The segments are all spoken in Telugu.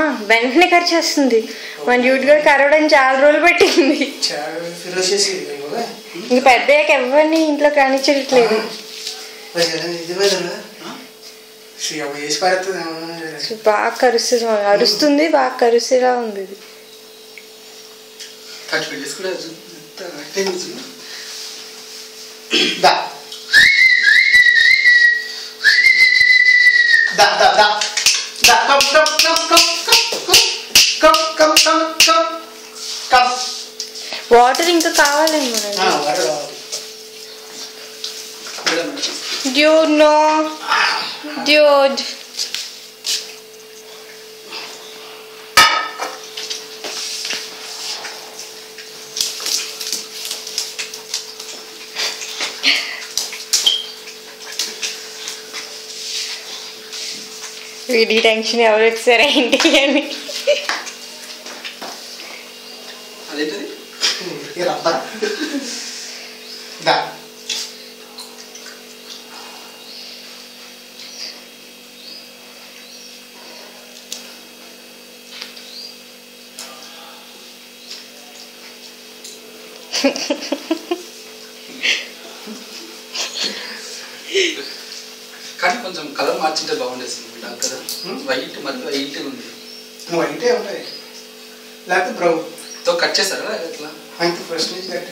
వెంటనే ఖర్చేస్తుంది మన డ్యూటీ కూడా కరవడం చాలా రోజులు పెట్టింది చాలా ఫిరోజ్ చేసి ఇంక పెద్దయ్యాక ఎవరిని ఇంట్లో కానిచ్చట్లేదు ఇది బదులు శ్రీ అవి వేసి పడుతుంది బాగా కరుస్తుంది మామ. అరుస్తుంది బాగా కరుసేలా ఉంది ఇది ఖర్చు పెట్టేసి కూడా ఎంత అట్టే కూర్చున్నా దా దా దా దా దా come come come come come come come come come water ఇంకా కావాలేమో మనకి వరడు మేడం డ్యూడ్ నో డ్యూడ్ వీడి టెన్షన్ ఎవరు వచ్చారా ఏంటి అని అదేంటది ఊరికే రబ్బర్ దా కానీ కొంచెం కలర్ మార్చింటే బాగుండేది డాక్టర్ వైట్ మరి వైట్ ఉంది నువ్వు అంటే ఉంటాయి లేకపోతే బ్రౌన్ తో కట్ చేస్తారా ఎట్లా అయితే ఫస్ట్ నుంచి కట్టాను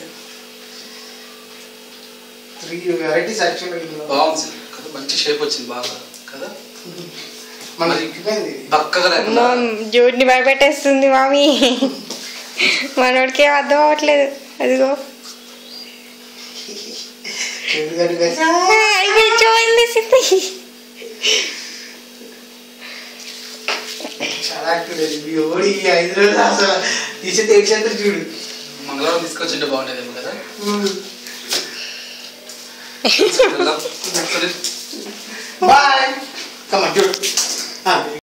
త్రీ వెరైటీస్ యాక్చువల్గా ఇందులో బాగుంది కదా మంచి షేప్ వచ్చింది బాగా కదా మనకి ఎక్కిపోయింది బక్కగా లేకుండా జోడిని భయపెట్టేస్తుంది మామి మనోడికి ఏం అర్థం అవ్వట్లేదు అదిగో చెడు కనిపేసి అయ్యో చూడండి సిద్ధి చాలా యాక్టివ్ లేదు మీ ఓడి ఈ ఐదు రోజులు అసలు తీసే తెచ్చేంత చూడు మంగళవారం తీసుకొచ్చింటే బాగుండేదేమో కదా వెళ్దాం. బాయ్ కమ్మ చూడు